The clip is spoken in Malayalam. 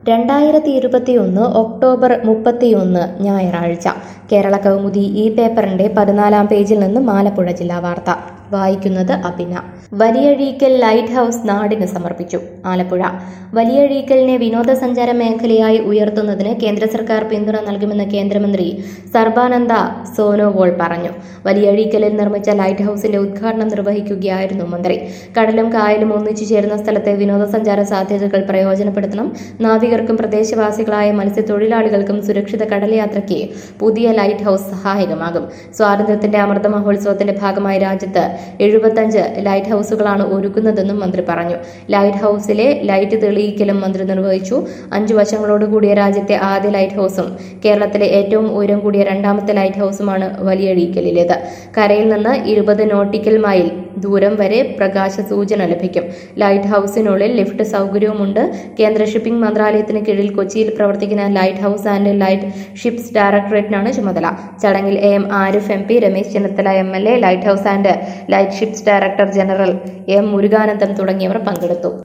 രണ്ടായിരത്തി ഇരുപത്തിയൊന്ന് ഒക്ടോബർ മുപ്പത്തിയൊന്ന് ഞായറാഴ്ച കേരള കൗമുദി ഈ പേപ്പറിന്റെ പതിനാലാം പേജിൽ നിന്ന് ആലപ്പുഴ ജില്ലാ വാർത്ത വായിക്കുന്നത് അഭിന വലിയഴീക്കൽ ലൈറ്റ് ഹൗസ് നാടിന് സമർപ്പിച്ചു ആലപ്പുഴ വലിയഴീക്കലിനെ വിനോദസഞ്ചാര മേഖലയായി ഉയർത്തുന്നതിന് കേന്ദ്ര സർക്കാർ പിന്തുണ നൽകുമെന്ന് കേന്ദ്രമന്ത്രി സർബാനന്ദ സോനോവാൾ പറഞ്ഞു വലിയഴീക്കലിൽ നിർമ്മിച്ച ലൈറ്റ് ഹൗസിന്റെ ഉദ്ഘാടനം നിർവഹിക്കുകയായിരുന്നു മന്ത്രി കടലും കായലും ഒന്നിച്ചു ചേരുന്ന സ്ഥലത്തെ വിനോദസഞ്ചാര സാധ്യതകൾ പ്രയോജനപ്പെടുത്തണം നാവികർക്കും പ്രദേശവാസികളായ മത്സ്യത്തൊഴിലാളികൾക്കും സുരക്ഷിത കടൽയാത്രയ്ക്ക് പുതിയ ലൈറ്റ് ഹൗസ് സഹായകമാകും സ്വാതന്ത്ര്യത്തിന്റെ അമൃത മഹോത്സവത്തിന്റെ ഭാഗമായി രാജ്യത്ത് എഴുപത്തഞ്ച് ലൈറ്റ് ഹൗസുകളാണ് ഒരുക്കുന്നതെന്നും മന്ത്രി പറഞ്ഞു ലൈറ്റ് ഹൗസിലെ ലൈറ്റ് തെളിയിക്കലും മന്ത്രി നിർവഹിച്ചു അഞ്ചു വശങ്ങളോടുകൂടിയ രാജ്യത്തെ ആദ്യ ലൈറ്റ് ഹൗസും കേരളത്തിലെ ഏറ്റവും ഉയരം കൂടിയ രണ്ടാമത്തെ ലൈറ്റ് ഹൗസുമാണ് വലിയഴീക്കലിലേത് കരയിൽ നിന്ന് ഇരുപത് നോട്ടിക്കൽ മൈൽ ദൂരം വരെ പ്രകാശ സൂചന ലഭിക്കും ലൈറ്റ് ഹൗസിനുള്ളിൽ ലിഫ്റ്റ് സൗകര്യവുമുണ്ട് കേന്ദ്ര ഷിപ്പിംഗ് മന്ത്രാലയത്തിന് കീഴിൽ കൊച്ചിയിൽ പ്രവർത്തിക്കുന്ന light house and light ships ഡയറക്ടറേറ്റിനാണ് ചുമതല ചടങ്ങിൽ A M Arif M P Ramesh Chennithala M L A light house and light ships director general M Murukanandam തുടങ്ങിയവർ പങ്കെടുത്തു